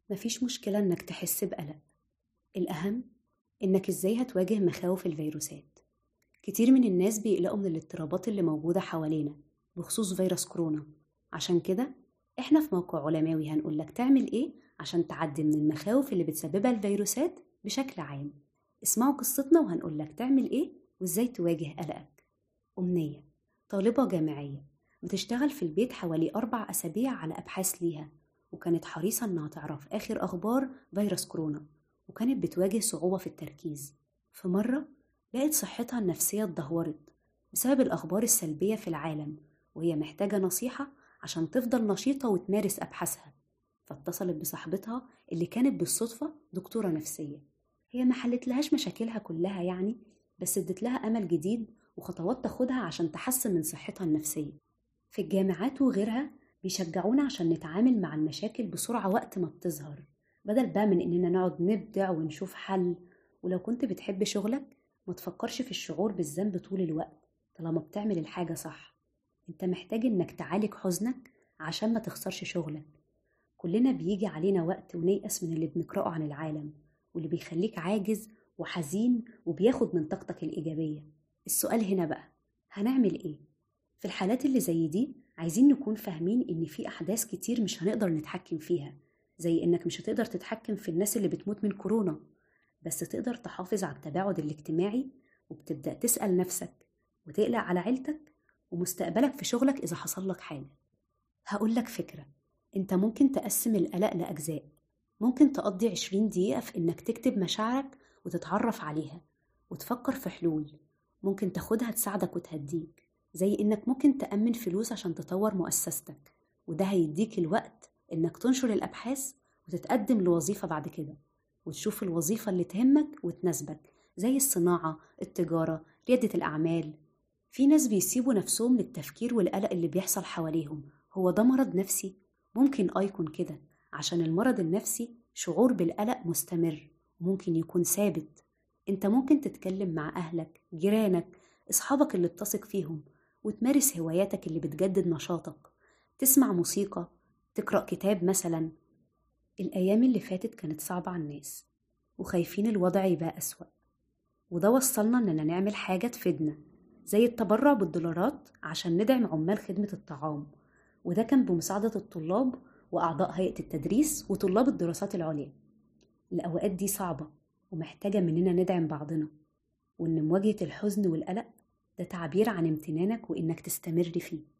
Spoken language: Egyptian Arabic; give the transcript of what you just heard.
مفيش مشكلة إنك تحس بقلق الأهم إنك إزاي هتواجه مخاوف الفيروسات كتير من الناس بيقلقوا من الاضطرابات اللي موجودة حوالينا بخصوص فيروس كورونا عشان كده إحنا في موقع علماوي هنقولك تعمل إيه عشان تعدي من المخاوف اللي بتسببها الفيروسات بشكل عام اسمعوا قصتنا وهنقولك تعمل إيه وإزاي تواجه قلقك أمنية طالبة جامعية بتشتغل في البيت حوالي أربع أسابيع على أبحاث ليها وكانت حريصة إنها تعرف آخر أخبار فيروس كورونا وكانت بتواجه صعوبة في التركيز في مرة لقت صحتها النفسية اتدهورت بسبب الأخبار السلبية في العالم وهي محتاجة نصيحة عشان تفضل نشيطة وتمارس أبحاثها فاتصلت بصاحبتها اللي كانت بالصدفة دكتورة نفسية هي ما حلتلهاش مشاكلها كلها يعني بس ادت لها أمل جديد وخطوات تاخدها عشان تحسن من صحتها النفسية في الجامعات وغيرها بيشجعونا عشان نتعامل مع المشاكل بسرعة وقت ما بتظهر بدل بقى من إننا نقعد نبدع ونشوف حل ولو كنت بتحب شغلك ما تفكرش في الشعور بالذنب طول الوقت طالما بتعمل الحاجة صح انت محتاج انك تعالج حزنك عشان ما تخسرش شغلك كلنا بيجي علينا وقت ونيأس من اللي بنقرأه عن العالم واللي بيخليك عاجز وحزين وبياخد من طاقتك الإيجابية السؤال هنا بقى هنعمل إيه؟ في الحالات اللي زي دي عايزين نكون فاهمين إن في أحداث كتير مش هنقدر نتحكم فيها زي إنك مش هتقدر تتحكم في الناس اللي بتموت من كورونا بس تقدر تحافظ على التباعد الاجتماعي وبتبدأ تسأل نفسك وتقلق على عيلتك ومستقبلك في شغلك إذا حصل لك حاجة هقولك فكرة أنت ممكن تقسم القلق لأجزاء ممكن تقضي عشرين دقيقة في إنك تكتب مشاعرك وتتعرف عليها وتفكر في حلول ممكن تاخدها تساعدك وتهديك زي إنك ممكن تأمن فلوس عشان تطور مؤسستك وده هيديك الوقت إنك تنشر الأبحاث وتتقدم لوظيفة بعد كده وتشوف الوظيفة اللي تهمك وتناسبك زي الصناعة التجارة ريادة الأعمال في ناس بيسيبوا نفسهم للتفكير والقلق اللي بيحصل حواليهم هو ده مرض نفسي ممكن آه يكون كده عشان المرض النفسي شعور بالقلق مستمر ممكن يكون ثابت انت ممكن تتكلم مع أهلك جيرانك أصحابك اللي بتثق فيهم وتمارس هواياتك اللي بتجدد نشاطك تسمع موسيقى تقرأ كتاب مثلا الأيام اللي فاتت كانت صعبة على الناس وخايفين الوضع يبقى أسوأ وده وصلنا إننا نعمل حاجة تفيدنا زي التبرع بالدولارات عشان ندعم عمال خدمة الطعام وده كان بمساعدة الطلاب وأعضاء هيئة التدريس وطلاب الدراسات العليا الأوقات دي صعبة ومحتاجة مننا ندعم بعضنا وإن مواجهة الحزن والقلق ده تعبير عن امتنانك وإنك تستمر فيه